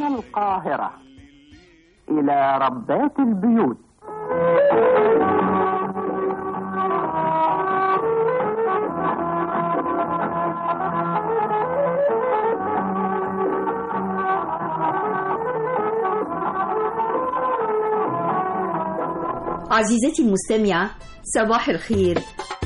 القاهرة إلى ربات البيوت عزيزتي المستمعة صباح الخير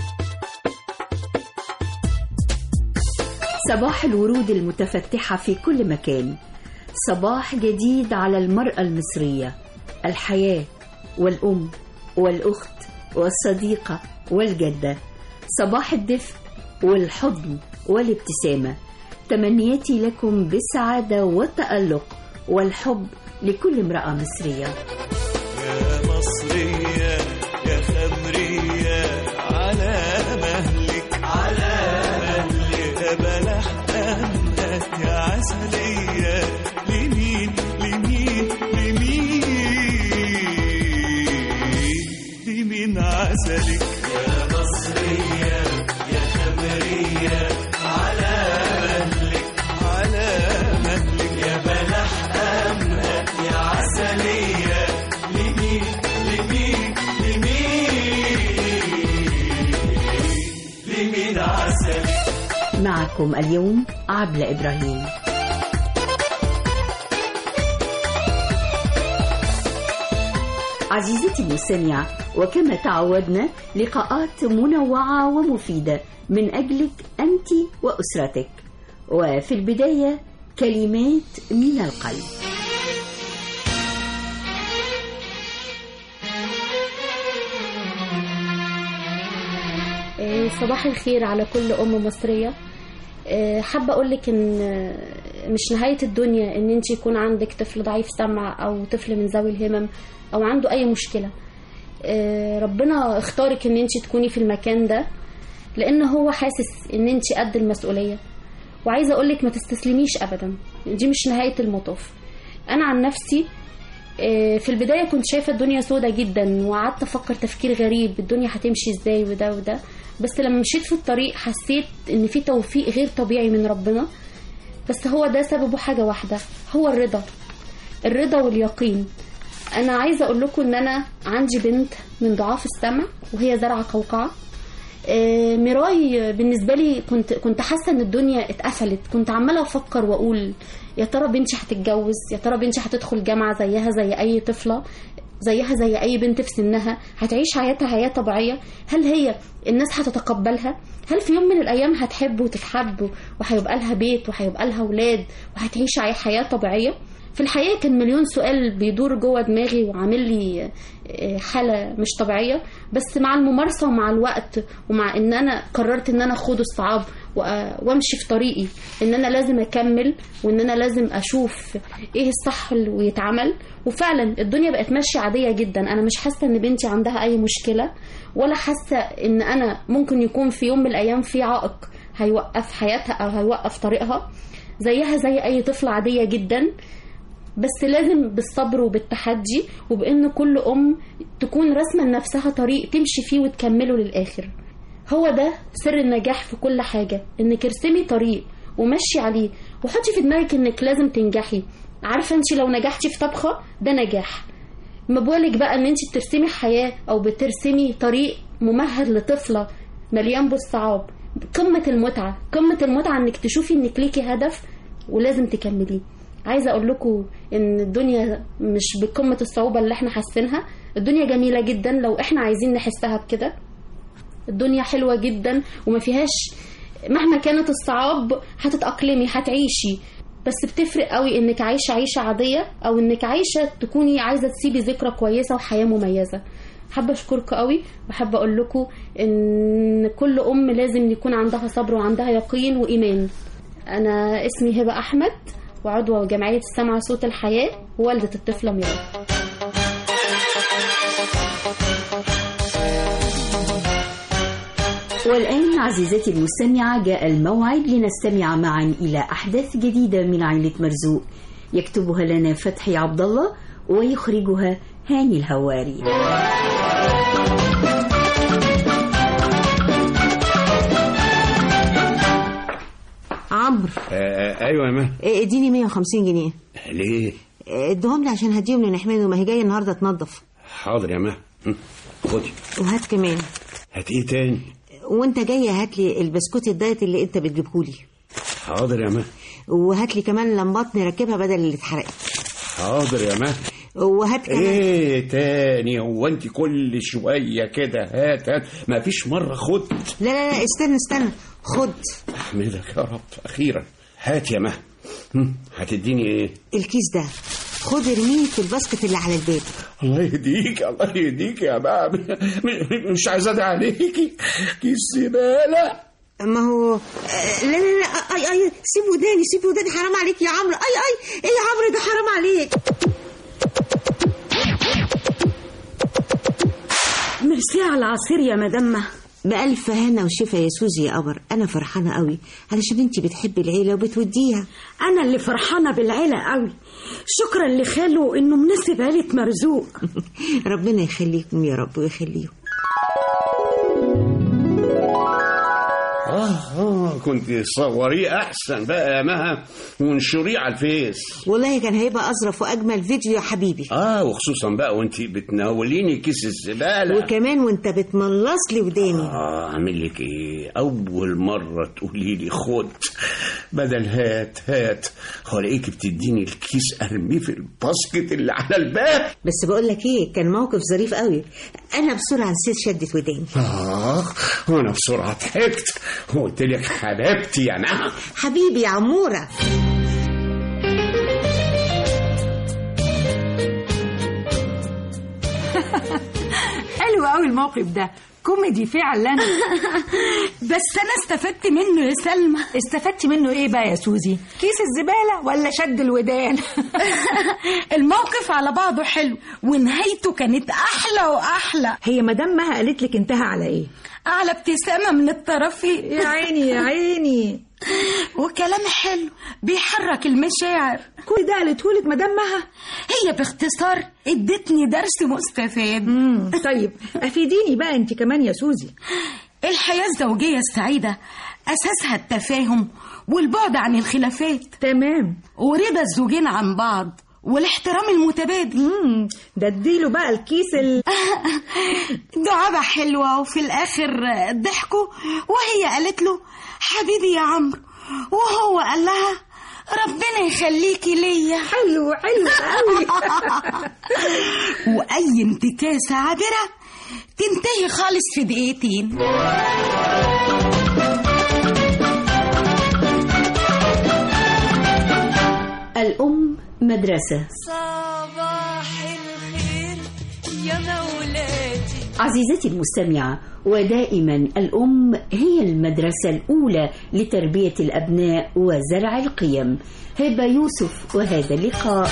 صباح الورود المتفتحة في كل مكان صباح جديد على المرأة المصرية الحياة والأم والأخت والصديقة والجدة صباح الدفء والحضن والابتسامة تمنياتي لكم بالسعادة والتألق والحب لكل امرأة مصرية يا مصرية يا خمرية على مهلك على مهلك يا بلح أمك يا عسلية لمين لمين لمين لمين عسلك يا مصرية يا خمرية على مهلك على مهلك يا بلح أمك يا عسلية لمين لمين لمين لمين عسلك معكم اليوم عبلة إبراهيم عزيزتي المستمعة وكما تعودنا لقاءات منوعة ومفيدة من أجلك أنت وأسرتك وفي البداية كلمات من القلب آه، صباح الخير على كل أم مصرية آه، حابة أقولك إن آه، مش نهاية الدنيا إن أنت يكون عندك طفل ضعيف سمع أو طفل من ذوي الهمم أو عنده أي مشكلة آه، ربنا اختارك إن أنت تكوني في المكان ده لأن هو حاسس إن أنت قد المسؤولية وعايزة أقولك ما تستسلميش أبدا دي مش نهاية المطاف أنا عن نفسي آه، في البداية كنت شايفة الدنيا سودة جدا وقعدت أفكر تفكير غريب الدنيا هتمشي إزاي وده وده بس لما مشيت في الطريق حسيت إن في توفيق غير طبيعي من ربنا بس هو ده سببه حاجة واحدة هو الرضا الرضا واليقين أنا عايزة أقول لكم إن أنا عندي بنت من ضعاف السمع وهي زرعة قوقعة آه، ميراي بالنسبة لي كنت كنت حاسة إن الدنيا اتقفلت كنت عمالة أفكر وأقول يا ترى بنتي هتتجوز يا ترى بنتي هتدخل جامعة زيها زي أي طفلة زيها زي أي بنت في سنها هتعيش حياتها حياة طبيعية هل هي الناس هتتقبلها هل في يوم من الأيام هتحب وتتحب وهيبقى لها بيت وهيبقى لها ولاد وهتعيش عي- حياة طبيعية في الحقيقة كان مليون سؤال بيدور جوه دماغي وعامل لي آه، حالة مش طبيعية بس مع الممارسة ومع الوقت ومع ان انا قررت ان انا اخوض الصعاب وأ- وامشي في طريقي ان انا لازم اكمل وان انا لازم اشوف ايه الصح اللي- ويتعمل وفعلا الدنيا بقت ماشية عادية جدا انا مش حاسة ان بنتي عندها اي مشكلة ولا حاسة ان انا ممكن يكون في يوم من الايام في عائق هيوقف حياتها او هيوقف طريقها زيها زي اي طفلة عادية جدا بس لازم بالصبر وبالتحدي وبان كل ام تكون راسمه لنفسها طريق تمشي فيه وتكمله للاخر هو ده سر النجاح في كل حاجه انك ارسمي طريق ومشي عليه وحطي في دماغك انك لازم تنجحي عارفه انت لو نجحتي في طبخه ده نجاح ما بالك بقى ان انت بترسمي حياه او بترسمي طريق ممهد لطفله مليان بالصعاب قمه المتعه قمه المتعه انك تشوفي انك ليكي هدف ولازم تكمليه عايزه اقول لكم ان الدنيا مش بقمه الصعوبه اللي احنا حاسينها الدنيا جميله جدا لو احنا عايزين نحسها بكده الدنيا حلوه جدا وما فيهاش مهما كانت الصعاب هتتاقلمي هتعيشي بس بتفرق قوي انك عايشه عيشه عاديه او انك عايشه تكوني عايزه تسيبي ذكرى كويسه وحياه مميزه حابه اشكركم قوي وحابه اقول لكم ان كل ام لازم يكون عندها صبر وعندها يقين وايمان انا اسمي هبه احمد وعضوة جمعية السمع صوت الحياة ووالدة الطفلة ميراي والآن عزيزتي المستمعة جاء الموعد لنستمع معا إلى أحداث جديدة من عائلة مرزوق يكتبها لنا فتحي عبد الله ويخرجها هاني الهواري عم عمرو آه ايوه يا مها إيه، اديني 150 جنيه ليه إيه، ادهم لي عشان هديهم لنحمده ما هي جايه النهارده تنظف حاضر يا مها هم، خدي وهات كمان هات ايه تاني وانت جاي هات لي البسكوت الدايت اللي انت بتجيبهولي حاضر يا مها وهات لي كمان لمبات نركبها بدل اللي اتحرقت حاضر يا مها وهات كمان ايه تاني هو انت كل شويه كده هات هات ما فيش مره خد لا لا لا استنى استنى خد احمدك يا رب اخيرا هات يا مها هم، هتديني ايه الكيس ده خد ارميه في الباسكت اللي على الباب الله يهديك الله يهديك يا بقى مش عايز ادعي عليكي كيس زباله ما هو آه، لا لا لا اي اي سيب وداني سيب وداني حرام عليك يا عمرو اي اي ايه يا عمرو ده حرام عليك ميرسي على العصير يا مدامة بألف هنا وشفا يا سوزي يا قمر أنا فرحانة قوي علشان أنتي بتحبي العيلة وبتوديها أنا اللي فرحانة بالعيلة قوي شكرا لخاله إنه مناسب عيلة مرزوق ربنا يخليكم يا رب ويخليهم اه اه كنت صوريه احسن بقى يا مها وانشريه على الفيس والله كان هيبقى أظرف وأجمل فيديو يا حبيبي اه وخصوصا بقى وانت بتناوليني كيس الزباله وكمان وانت بتملص لي وداني اه اعمل لك ايه اول مره تقولي لي خد بدل هات هات هو الاقيكي بتديني الكيس ارميه في الباسكت اللي على الباب بس بقول لك ايه كان موقف ظريف قوي انا بسرعه نسيت شدت وداني اه وانا بسرعه ضحكت وقلت لك حبيبتي يا نعم حبيبي يا عموره حلو قوي الموقف ده كوميدي فعلا بس أنا استفدت منه يا سلمى استفدتي منه ايه بقى يا سوزي كيس الزبالة ولا شد الودان الموقف على بعضه حلو ونهايته كانت أحلى وأحلى هي مدام مها قالت لك انتهى على ايه على ابتسامة من الطرفين يا عيني يا عيني وكلام حلو بيحرك المشاعر كل ده قالته لك مدام مها هي باختصار ادتني درس مستفاد امم طيب افيديني بقى انت كمان يا سوزي الحياة الزوجية السعيدة أساسها التفاهم والبعد عن الخلافات تمام ورضا الزوجين عن بعض والاحترام المتبادل امم ده اديله بقى الكيس ال... دعابة حلوة وفي الآخر ضحكوا وهي قالت له حبيبي يا عمرو وهو قال لها ربنا يخليكي ليا حلو حلو قوي وأي انتكاسة عابرة تنتهي خالص في دقيقتين الأم مدرسة صباح الخير يا مولاتي عزيزتي المستمعة ودائما الأم هي المدرسة الأولى لتربية الأبناء وزرع القيم هبة يوسف وهذا اللقاء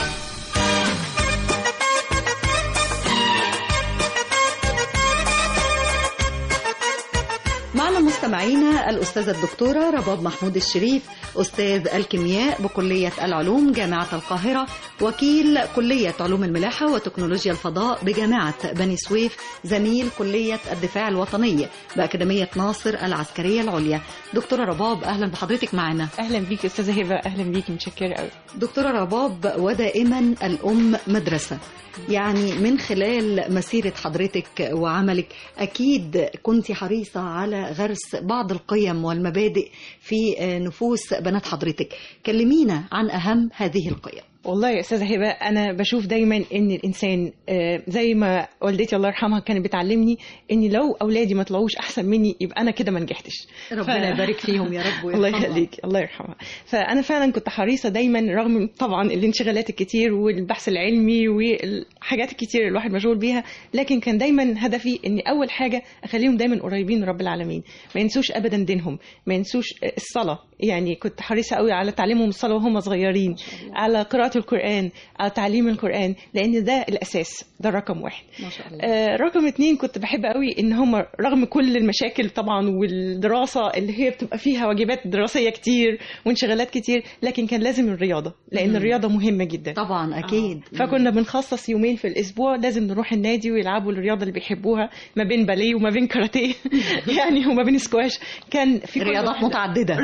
معنا مستمعينا الأستاذة الدكتورة رباب محمود الشريف أستاذ الكيمياء بكلية العلوم جامعة القاهرة وكيل كلية علوم الملاحة وتكنولوجيا الفضاء بجامعة بني سويف زميل كلية الدفاع الوطني بأكاديمية ناصر العسكرية العليا دكتورة رباب أهلا بحضرتك معنا اهلا بيك استاذه هبه اهلا بيك متشكره قوي دكتورة رباب ودائما الأم مدرسة يعني من خلال مسيرة حضرتك وعملك أكيد كنت حريصة على غرس بعض القيم والمبادئ في نفوس بنات حضرتك كلمينا عن أهم هذه القيم والله يا استاذه هبه انا بشوف دايما ان الانسان آه، زي ما والدتي الله يرحمها كانت بتعلمني ان لو اولادي ما طلعوش احسن مني يبقى انا كده ما نجحتش ربنا يبارك فيهم يا رب الله ويرحمهم. يخليك الله يرحمها فانا فعلا كنت حريصه دايما رغم طبعا الانشغالات الكتير والبحث العلمي والحاجات الكتير اللي الواحد مشغول بيها لكن كان دايما هدفي ان اول حاجه اخليهم دايما قريبين من رب العالمين ما ينسوش ابدا دينهم ما ينسوش الصلاه يعني كنت حريصه قوي على تعليمهم الصلاه وهم صغيرين على قراءه القران على تعليم القران لان ده الاساس ده رقم واحد ما شاء الله آه، رقم اتنين كنت بحب قوي ان هم رغم كل المشاكل طبعا والدراسة اللي هي بتبقى فيها واجبات دراسية كتير وانشغالات كتير لكن كان لازم الرياضة لان مم. الرياضة مهمة جدا طبعا أكيد فكنا بنخصص يومين في الاسبوع لازم نروح النادي ويلعبوا الرياضة اللي بيحبوها ما بين باليه وما بين كاراتيه يعني وما بين سكواش كان في كل رياضات واحدة- متعددة. رياضات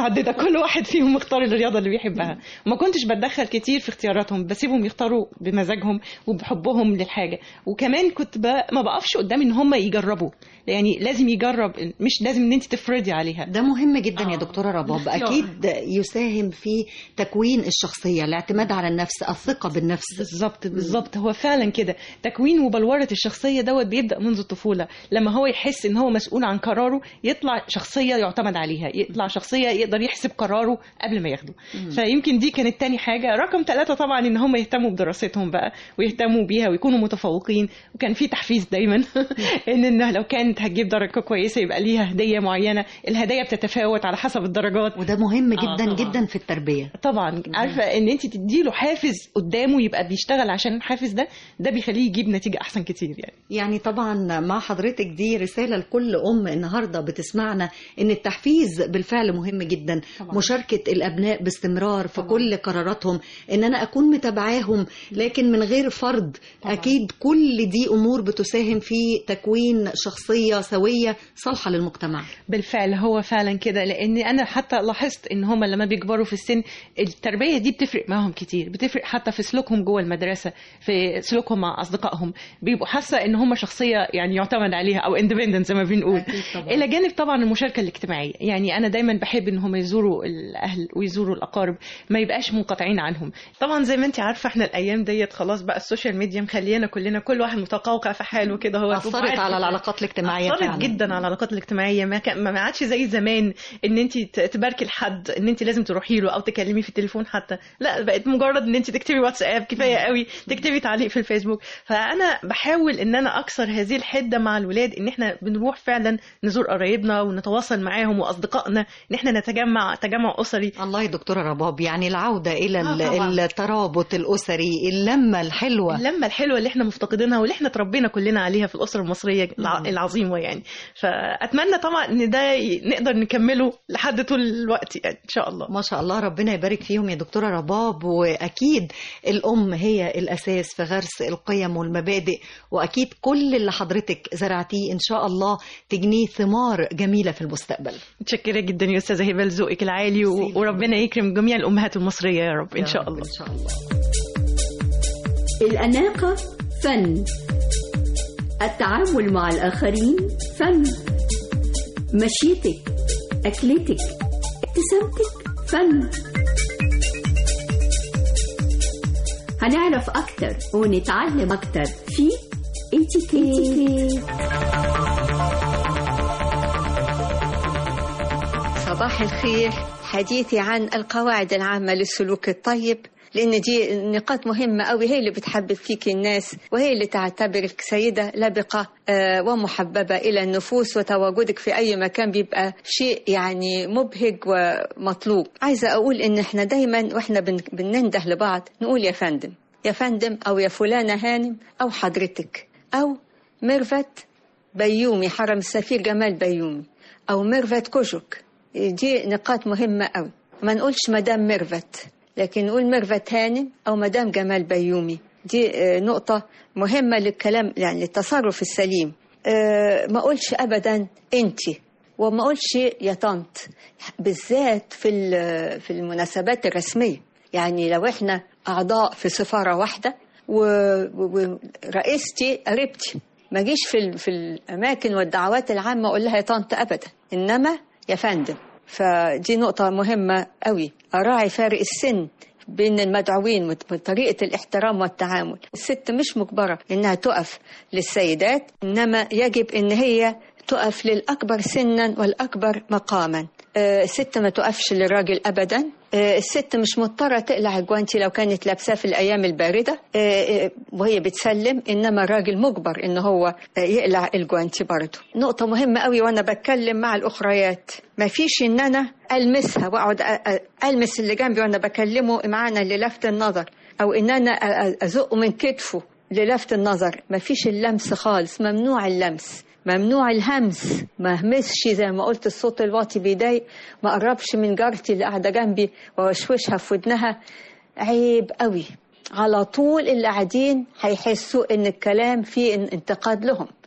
متعدده كل واحد فيهم مختار الرياضه اللي بيحبها وما كنتش بتدخل كتير في اختياراتهم بسيبهم يختاروا بمزاجهم وبحبهم للحاجه وكمان كنت ب... ما بقفش قدام ان هم يجربوا يعني لازم يجرب مش لازم ان انت تفرضي عليها ده مهم جدا يا دكتورة رباب أكيد يساهم في تكوين الشخصية الاعتماد على النفس الثقة بالنفس بالظبط بالظبط هو فعلا كده تكوين وبلورة الشخصية دوت بيبدأ منذ الطفولة لما هو يحس ان هو مسؤول عن قراره يطلع شخصية يعتمد عليها يطلع شخصية يقدر يحسب قراره قبل ما ياخده فيمكن دي كانت تاني حاجة رقم ثلاثة طبعا ان هم يهتموا بدراستهم بقى ويهتموا بيها ويكونوا متفوقين وكان في تحفيز دايما ان إنه لو كانت هتجيب درجة كويسة يبقى ليها هدية معينة الهدايا بتتفاوت على حسب الدرجات وده مهم آه، جدا طبعاً. جدا في التربية طبعا عارفه ان انت تديله حافز قدامه يبقى بيشتغل عشان الحافز ده ده بيخليه يجيب نتيجه احسن كتير يعني يعني طبعا مع حضرتك دي رسالة لكل أم النهاردة بتسمعنا إن التحفيز بالفعل مهم جدا طبعاً. مشاركة الأبناء باستمرار في كل قراراتهم إن أنا أكون متابعاهم لكن من غير فرض أكيد كل دي أمور بتساهم في تكوين شخصية سوية صالحة للمجتمع بالفعل هو فعلا كده لان انا حتى لاحظت ان هم لما بيكبروا في السن التربيه دي بتفرق معاهم كتير بتفرق حتى في سلوكهم جوه المدرسه في سلوكهم مع اصدقائهم بيبقوا حاسه ان هم شخصيه يعني يعتمد عليها او اندبندنت زي ما بنقول الى جانب طبعا المشاركه الاجتماعيه يعني انا دايما بحب ان هم يزوروا الاهل ويزوروا الاقارب ما يبقاش منقطعين عنهم طبعا زي ما انت عارفه احنا الايام ديت خلاص بقى السوشيال ميديا مخلينا كلنا كل واحد متقوقع في حاله كده هو أثرت على العلاقات الاجتماعية أثرت فعلا. جدا على العلاقات الاجتماعيه ما كان ما عادش زي زمان ان انت ت- تباركي لحد ان انت لازم تروحي له او تكلميه في التليفون حتى لا بقت مجرد ان انت تكتبي واتساب كفايه قوي تكتبي تعليق في الفيسبوك فانا بحاول ان انا اكسر هذه الحده مع الولاد ان احنا بنروح فعلا نزور قرايبنا ونتواصل معاهم واصدقائنا ان احنا نتجمع تجمع اسري الله يا دكتورة رباب يعني العودة إلى آه ال- طبعاً. الترابط الأسري اللمة الحلوة اللمه الحلوه اللي احنا مفتقدينها واللي احنا اتربينا كلنا عليها في الاسره المصريه الع- العظيمه يعني فاتمنى طبعا ان ده ي- نقدر نكمله لحد طول الوقت يعني ان شاء الله ما شاء الله ربنا يبارك فيهم يا دكتورة رباب وأكيد الأم هي الأساس في غرس القيم والمبادئ وأكيد كل اللي حضرتك زرعتيه إن شاء الله تجنيه ثمار جميلة في المستقبل متشكره جدا يا استاذه هبه لذوقك العالي و- وربنا يكرم جميع الامهات المصريه يا رب ان شاء الله إن شاء الله الأناقة فن التعامل مع الآخرين فن مشيتك أكلتك ابتسامتك فن هنعرف أكتر ونتعلم أكتر في اتيكيت صباح الخير حديثي عن القواعد العامة للسلوك الطيب لأن دي نقاط مهمة أوي هي اللي بتحبب فيك الناس وهي اللي تعتبرك سيدة لبقة آه، ومحببة إلى النفوس وتواجدك في أي مكان بيبقى شيء يعني مبهج ومطلوب عايزة أقول إن إحنا دايما وإحنا بن- بننده لبعض نقول يا فندم يا فندم أو يا فلانة هانم أو حضرتك أو ميرفت بيومي حرم السفير جمال بيومي أو ميرفت كوجوك دي نقاط مهمة أوي ما نقولش مدام ميرفت لكن نقول ميرفت هانم أو مدام جمال بيومي دي آه، نقطة مهمة للكلام يعني للتصرف السليم آه، ما أقولش أبدا أنتي وما أقولش يا طنط بالذات في ال- في المناسبات الرسمية يعني لو احنا أعضاء في سفارة واحدة و- و- ورئيستي قريبتي ما جيش في ال- في الاماكن والدعوات العامه اقول لها يا طنط ابدا انما يا فندم فدي نقطه مهمه قوي اراعي فارق السن بين المدعوين وت- وطريقه الاحترام والتعامل الست مش مجبره انها تقف للسيدات انما يجب ان هي تقف للاكبر سنا والاكبر مقاما آه، الست ما تقفش للراجل ابدا آه، الست مش مضطره تقلع الجوانتي لو كانت لابساه في الايام البارده آه، آه، وهي بتسلم انما الراجل مجبر ان هو آه، يقلع الجوانتي برضه نقطه مهمه قوي وانا بتكلم مع الاخريات ما فيش ان انا المسها واقعد أ- أ- المس اللي جنبي وانا بكلمه معنى للفت النظر او ان انا أ- أ- ازقه من كتفه للفت النظر ما فيش اللمس خالص ممنوع اللمس ممنوع الهمس ما همسش زي ما قلت الصوت الواطي بيضايق ما قربش من جارتي اللي قاعده جنبي واشوشها في ودنها عيب قوي على طول اللي قاعدين هيحسوا ان الكلام فيه ان- انتقاد لهم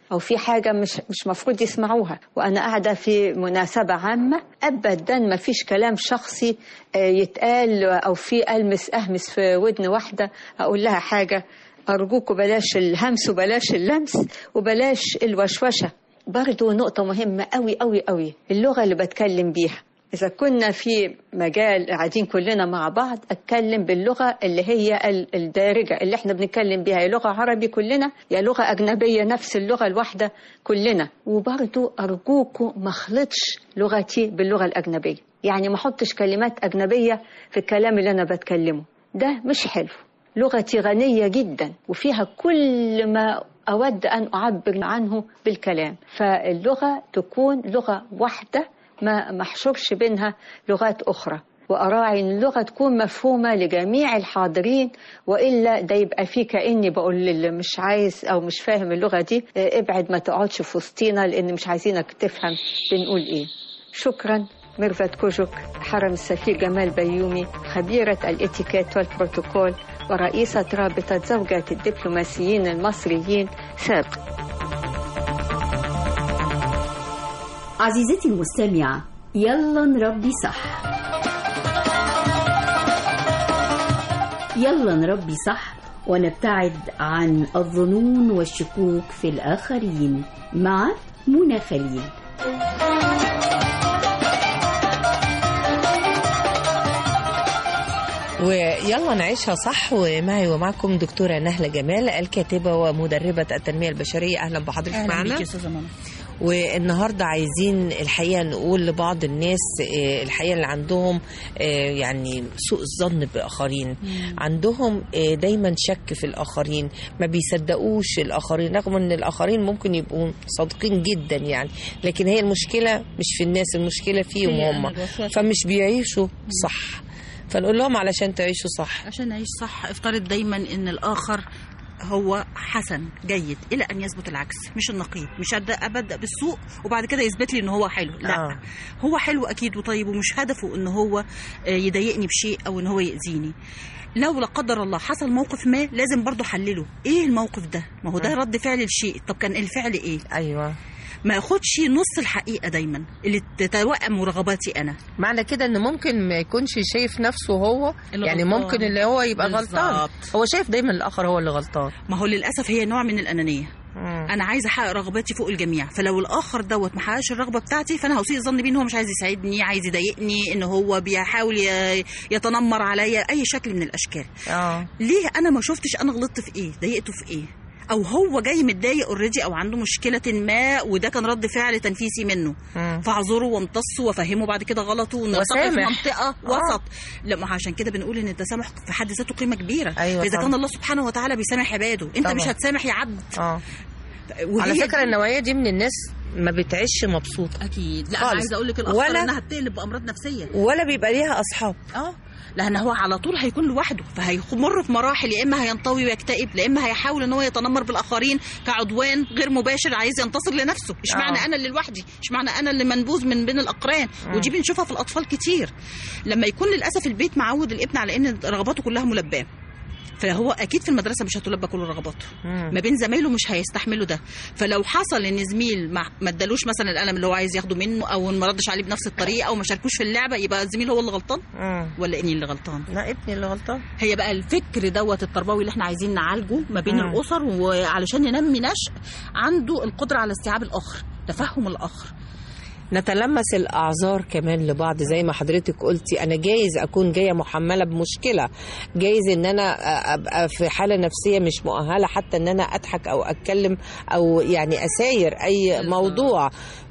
او في حاجه مش مش مفروض يسمعوها وانا قاعده في مناسبه عامه ابدا ما فيش كلام شخصي آه، يتقال او في المس اهمس في ودن واحده اقول لها حاجه ارجوكوا بلاش الهمس وبلاش اللمس وبلاش الوشوشه برضو نقطه مهمه قوي قوي قوي اللغه اللي بتكلم بيها إذا كنا في مجال قاعدين كلنا مع بعض أتكلم باللغة اللي هي ال- الدارجة اللي احنا بنتكلم بيها يا لغة عربي كلنا يا لغة أجنبية نفس اللغة الواحدة كلنا وبرضو أرجوكوا ما خلطش لغتي باللغة الأجنبية يعني ما احطش كلمات أجنبية في الكلام اللي أنا بتكلمه ده مش حلو لغتي غنية جدا وفيها كل ما أود أن أعبر عنه بالكلام فاللغة تكون لغة واحدة ما محشورش بينها لغات أخرى وأراعي إن اللغة تكون مفهومة لجميع الحاضرين وإلا ده يبقى فيه كأني بقول للي مش عايز أو مش فاهم اللغة دي اه، ابعد ما تقعدش في وسطينا لأن مش عايزينك تفهم بنقول إيه شكرا ميرفت كوجوك حرم السفير جمال بيومي خبيرة الاتيكيت والبروتوكول ورئيسة رابطة زوجات الدبلوماسيين المصريين سابق عزيزتي المستمعة يلا نربي صح يلا نربي صح ونبتعد عن الظنون والشكوك في الآخرين مع منى خليل ويلا نعيشها صح ومعي ومعكم دكتورة نهلة جمال الكاتبة ومدربة التنمية البشرية أهلا بحضرتك أهلا معنا بيك يا أستاذة منى. والنهاردة عايزين الحقيقة نقول لبعض الناس آه، الحقيقة اللي عندهم آه، يعني سوء الظن بآخرين عندهم آه، دايما شك في الآخرين ما بيصدقوش الآخرين رغم أن الآخرين ممكن يبقوا صادقين جدا يعني لكن هي المشكلة مش في الناس المشكلة فيهم فيا أنا هم الوسواس. فمش بيعيشوا صح فنقول لهم علشان تعيشوا صح عشان نعيش صح افترض دايما ان الاخر هو حسن جيد الى ان يثبت العكس مش النقيض مش أبدأ ابدا بالسوء وبعد كده يثبت لي ان هو حلو لا آه. هو حلو اكيد وطيب ومش هدفه ان هو آه، يضايقني بشيء او ان هو ياذيني لو لا قدر الله حصل موقف ما لازم برضو حلله ايه الموقف ده ما هو ده مم. رد فعل الشيء طب كان الفعل ايه ايوه ما ياخدش نص الحقيقه دايما اللي تتوائم رغباتي انا معنى كده ان ممكن ما يكونش شايف نفسه هو اللي يعني غلطان. ممكن اللي هو يبقى غلطان بالظبط. هو شايف دايما الاخر هو اللي غلطان ما هو للاسف هي نوع من الانانيه انا عايزه احقق رغباتي فوق الجميع فلو الاخر دوت ما حققش الرغبه بتاعتي فانا هسيء ظني بيه ان هو مش عايز يساعدني عايز يضايقني ان هو بيحاول ي- يتنمر عليا اي شكل من الاشكال اه ليه انا ما شفتش انا غلطت في ايه ضايقته في ايه او هو جاي متضايق اوريدي او عنده مشكله ما وده كان رد فعل تنفيسي منه مم. فاعذره وامتصه وافهمه بعد كده غلطه ونلتقي في وسامح. منطقه آه. وسط لا ما عشان كده بنقول ان التسامح في حد ذاته قيمه كبيره أيوة فاذا طبعا. كان الله سبحانه وتعالى بيسامح عباده انت طبعا. مش هتسامح يا عبد اه وهي على فكره دي- النوعيه دي من الناس ما بتعيش مبسوطه اكيد لا خالص. انا عايزه اقول لك الاخطر ولا انها بتقلب بامراض نفسيه ولا بيبقى ليها اصحاب اه لان هو على طول هيكون لوحده فهيمر في مراحل يا اما هينطوي ويكتئب يا اما هيحاول ان هو يتنمر بالاخرين كعدوان غير مباشر عايز ينتصر لنفسه مش آه. معنى انا اللي لوحدي مش معنى انا اللي منبوذ من بين الاقران مم. ودي بنشوفها في الاطفال كتير لما يكون للاسف البيت معود الابن على ان رغباته كلها ملباه فهو اكيد في المدرسه مش هتلبى كل رغباته مم. ما بين زمايله مش هيستحملوا ده فلو حصل ان زميل ما ما ادالوش مثلا القلم اللي هو عايز ياخده منه او ما ردش عليه بنفس الطريقه او ما شاركوش في اللعبه يبقى الزميل هو اللي غلطان مم. ولا اني اللي غلطان لا ابني اللي غلطان هي بقى الفكر دوت التربوي اللي احنا عايزين نعالجه ما بين مم. الاسر وعلشان ننمي نشء عنده القدره على استيعاب الاخر تفهم الاخر نتلمس الاعذار كمان لبعض زي ما حضرتك قلتي انا جايز اكون جايه محمله بمشكله جايز ان انا ابقى في حاله نفسيه مش مؤهله حتى ان انا اضحك او اتكلم او يعني اساير اي موضوع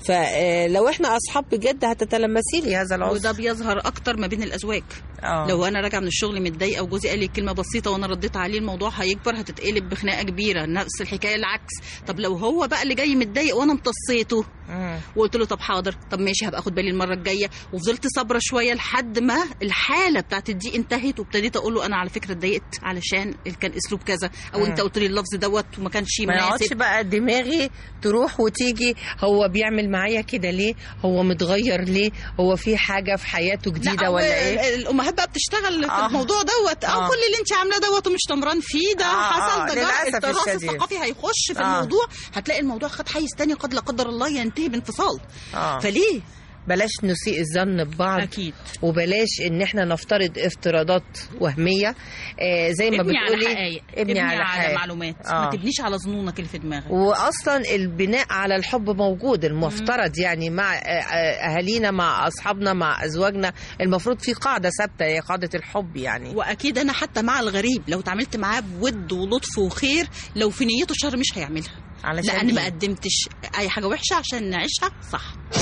فلو احنا اصحاب بجد هتتلمسي لي هذا العذر وده بيظهر اكتر ما بين الازواج آه. لو انا راجعه من الشغل متضايقه وجوزي قال لي كلمه بسيطه وانا رديت عليه الموضوع هيكبر هتتقلب بخناقه كبيره نفس الحكايه العكس طب لو هو بقى اللي جاي متضايق وانا امتصيته مم. وقلت له طب حاضر حاضر طب ماشي هبقى اخد بالي المره الجايه وفضلت صابره شويه لحد ما الحاله بتاعت الضيق انتهت وابتديت اقول له انا على فكره اتضايقت علشان كان اسلوب كذا او مم. انت قلت لي اللفظ دوت وما كانش ما يقعدش مناسب بقى دماغي تروح وتيجي هو بيعمل معايا كده ليه هو متغير ليه هو في حاجه في حياته جديده لا، ولا و- ايه الامهات بقى بتشتغل في آه. الموضوع دوت او آه. كل اللي انت عاملاه دوت ومش تمران فيه ده آه، حصل آه، ده جرى. للأسف التراث الشديد. الثقافي هيخش في آه. الموضوع هتلاقي الموضوع خد حيز تاني قد لا قدر الله ينتهي بانفصال آه. فليه بلاش نسيء الظن ببعض أكيد. وبلاش ان احنا نفترض افتراضات وهميه آه زي ما ابني على بتقولي حقائق ابني على, على حقائق. معلومات آه. ما تبنيش على ظنونك اللي في دماغك واصلا البناء على الحب موجود المفترض يعني مع آه، آه، اهالينا مع اصحابنا مع ازواجنا المفروض في قاعده ثابته هي قاعده الحب يعني واكيد انا حتى مع الغريب لو اتعاملت معاه بود ولطف وخير لو في نيته شر مش هيعملها علشان لان إيه؟ ما قدمتش اي حاجه وحشه عشان نعيشها صح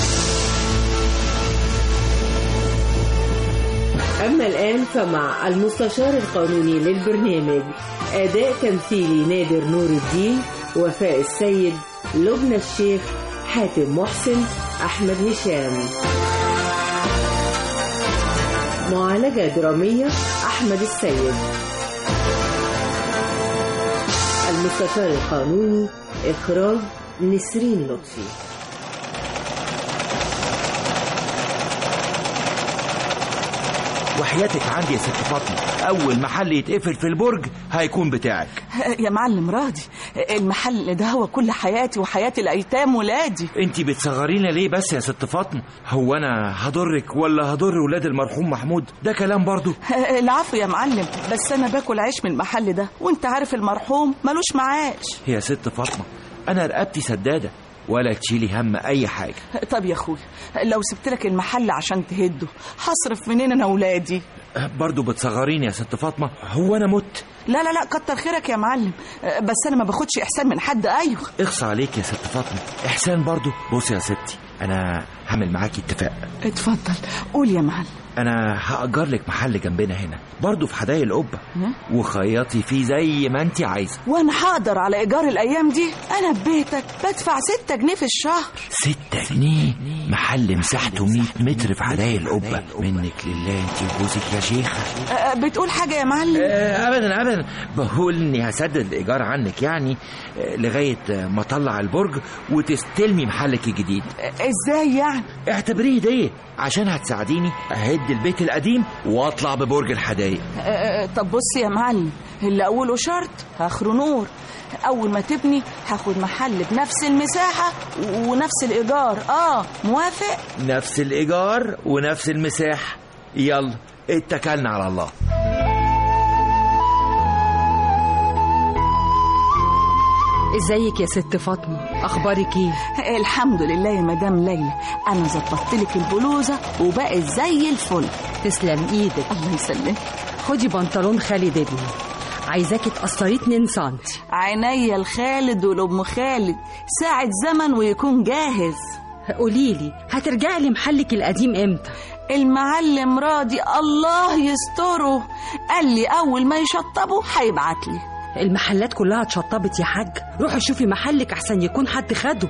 أما الآن فمع المستشار القانوني للبرنامج أداء تمثيلي نادر نور الدين وفاء السيد لبنى الشيخ حاتم محسن أحمد هشام معالجة درامية أحمد السيد المستشار القانوني إخراج نسرين لطفي وحياتك عندي يا ست فاطمه اول محل يتقفل في البرج هيكون بتاعك يا معلم راضي المحل ده هو كل حياتي وحياة الأيتام ولادي انت بتصغرينا ليه بس يا ست فاطمه هو انا هضرك ولا هضر ولاد المرحوم محمود ده كلام برضو العفو يا معلم بس أنا باكل عيش من المحل ده وأنت عارف المرحوم ملوش معاش يا ست فاطمه انا رقبتي سداده ولا تشيلي هم اي حاجه طب يا أخويا لو سبت لك المحل عشان تهده هصرف منين أنا ولادي برضو بتصغريني يا ست فاطمه هو انا مت لا لا لا كتر خيرك يا معلم بس أنا ما باخدش إحسان من حد أيوه اخص عليك يا ست فاطمه احسان برضو بص يا ستي انا هعمل معاكي اتفاق اتفضل قول يا معلم انا هاجر لك محل جنبنا هنا برضو في حدائق القبه وخيطي فيه زي ما انت عايزه وأنا هقدر على إيجار الأيام دي أنا في بيتك بدفع ستة جنيه في الشهر ستة جنيه محل مساحته 100 متر في حدائق القبة منك لله انت وجوزك يا شيخة أه بتقول حاجة يا معلم آه، ابدا ابدا بقول اني هسدد الايجار عنك يعني آه، لغايه آه، ما اطلع البرج وتستلمي محلك الجديد ازاي يعني اعتبريه هديه عشان هتساعديني اهد البيت القديم واطلع ببرج الحدايق أه طب بص يا معلم اللي أوله شرط آخره نور أول ما تبني هاخد محل بنفس المساحة ونفس الإيجار آه موافق نفس الايجار ونفس المساحه يلا اتكلنا على الله ازيك يا ست فاطمه اخبارك ايه الحمد لله يا مدام ليلى أنا ظبطت لك البلوزة وبقت زي الفل تسلم ايدك الله يسلمك خدي بنطلون خالد ابني عايزاكي تقصريه 2 سنتي عينيا لخالد ولأم خالد ساعة زمن ويكون جاهز قوليلي هترجعي لمحلك القديم امتى المعلم راضي الله يستره قال لي أول ما يشطبه هيبعت لي المحلات كلها اتشطبت يا حاج روحي شوفي محلك احسن يكون حد خده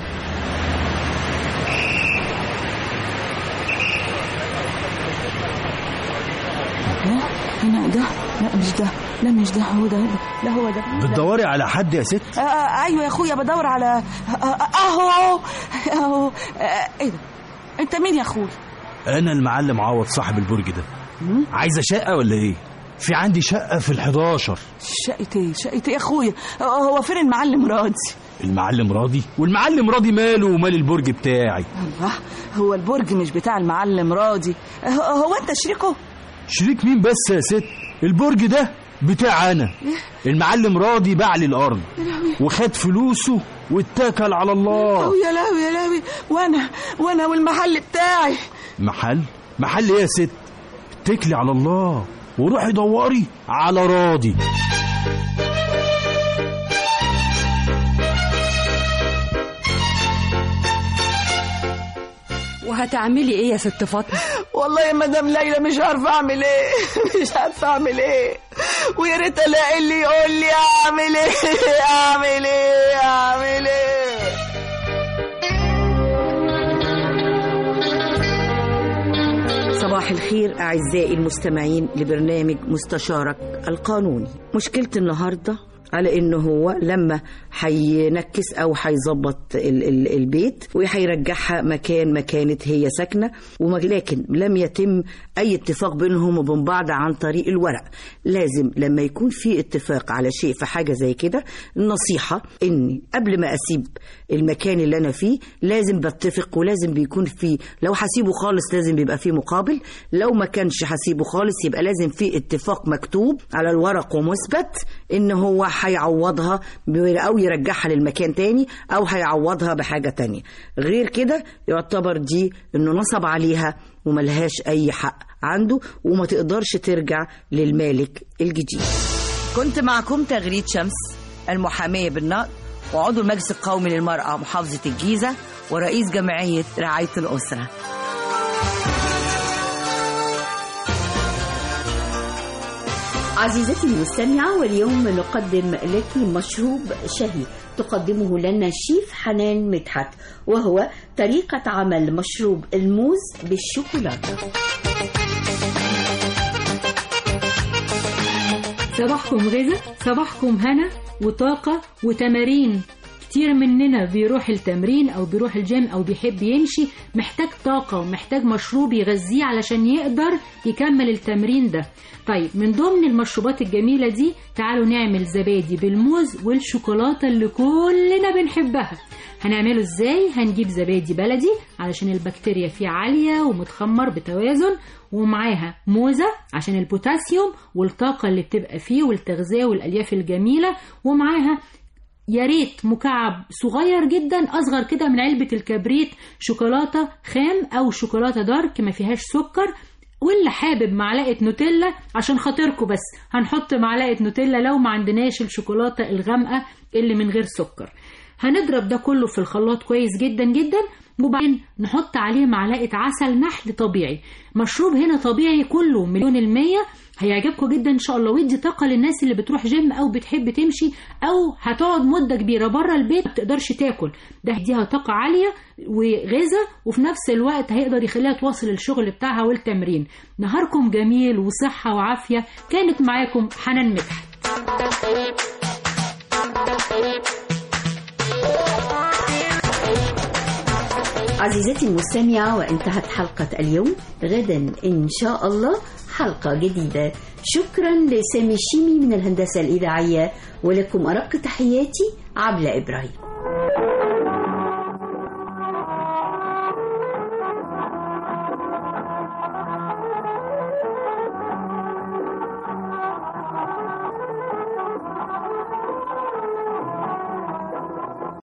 ها؟ هنا ده لا مش ده لا مش ده هو ده لا هو ده بتدوري على حد يا ست آه آه ايوه يا اخويا بدور على آه، آه، اهو اهو آه، ايه ده انت مين يا اخويا انا المعلم عوض صاحب البرج ده عايزه شقه ولا ايه في عندي شقه في ال11 شقة ايه شقة ايه يا اخويا آه، هو فين المعلم راضي المعلم راضي والمعلم راضي ماله ومال البرج بتاعي الله هو البرج مش بتاع المعلم راضي آه، هو انت شريكه شريك مين بس يا ست البرج ده بتاع انا المعلم راضي باع لي الارض وخد فلوسه واتكل على الله أو يا لهوي يا لهوي وانا وانا والمحل بتاعي محل محل ايه يا ست اتكلي على الله وروحي دوري على راضي وهتعملي ايه يا ست فاطمه والله يا مدام ليلى مش عارفه اعمل ايه مش عارفه اعمل ايه ويا ريت الاقي اللي يقول لي اعمل ايه اعمل ايه اعمل ايه صباح الخير أعزائي المستمعين لبرنامج مستشارك القانوني مشكلة النهاردة على انه هو لما هينكس او هيظبط ال- ال- البيت وهيرجعها مكان ما كانت هي ساكنه ولكن لم يتم اي اتفاق بينهم وبين بعض عن طريق الورق لازم لما يكون في اتفاق على شيء في حاجه زي كده النصيحه اني قبل ما اسيب المكان اللي انا فيه لازم بتفق ولازم بيكون فيه لو هسيبه خالص لازم بيبقى فيه مقابل لو ما كانش هسيبه خالص يبقى لازم في اتفاق مكتوب على الورق ومثبت ان هو هيعوضها ب- او يرجعها للمكان تاني او هيعوضها بحاجه تانية غير كده يعتبر دي انه نصب عليها وملهاش اي حق عنده وما تقدرش ترجع للمالك الجديد كنت معكم تغريد شمس المحامية بالنقد وعضو المجلس القومي للمرأة محافظة الجيزة ورئيس جمعية رعاية الأسرة عزيزتي المستمعة واليوم نقدم لك مشروب شهي تقدمه لنا الشيف حنان مدحت وهو طريقة عمل مشروب الموز بالشوكولاتة صباحكم غذاء صباحكم هنا وطاقة وتمارين كتير مننا بيروح التمرين او بيروح الجيم او بيحب يمشي محتاج طاقة ومحتاج مشروب يغذيه علشان يقدر يكمل التمرين ده طيب من ضمن المشروبات الجميلة دي تعالوا نعمل زبادي بالموز والشوكولاتة اللي كلنا بنحبها هنعمله ازاي هنجيب زبادي بلدي علشان البكتيريا فيه عالية ومتخمر بتوازن ومعاها موزة عشان البوتاسيوم والطاقة اللي بتبقى فيه والتغذية والألياف الجميلة ومعاها يا ريت مكعب صغير جدا اصغر كده من علبه الكبريت شوكولاته خام او شوكولاته دارك ما فيهاش سكر واللي حابب معلقه نوتيلا عشان خاطركم بس هنحط معلقه نوتيلا لو ما عندناش الشوكولاته الغامقه اللي من غير سكر هنضرب ده كله في الخلاط كويس جدا جدا وبعدين نحط عليه معلقة عسل نحل طبيعي مشروب هنا طبيعي كله مليون المية هيعجبكم جدا ان شاء الله ويدي طاقة للناس اللي بتروح جيم او بتحب تمشي او هتقعد مدة كبيرة بره البيت ما تقدرش تاكل ده هيديها طاقة عالية وغذاء وفي نفس الوقت هيقدر يخليها تواصل الشغل بتاعها والتمرين نهاركم جميل وصحة وعافية كانت معاكم حنان مدحت عزيزتي المستمعة وانتهت حلقة اليوم غدا إن شاء الله حلقة جديدة شكرا لسامي الشيمي من الهندسة الإذاعية ولكم أرق تحياتي عبلة إبراهيم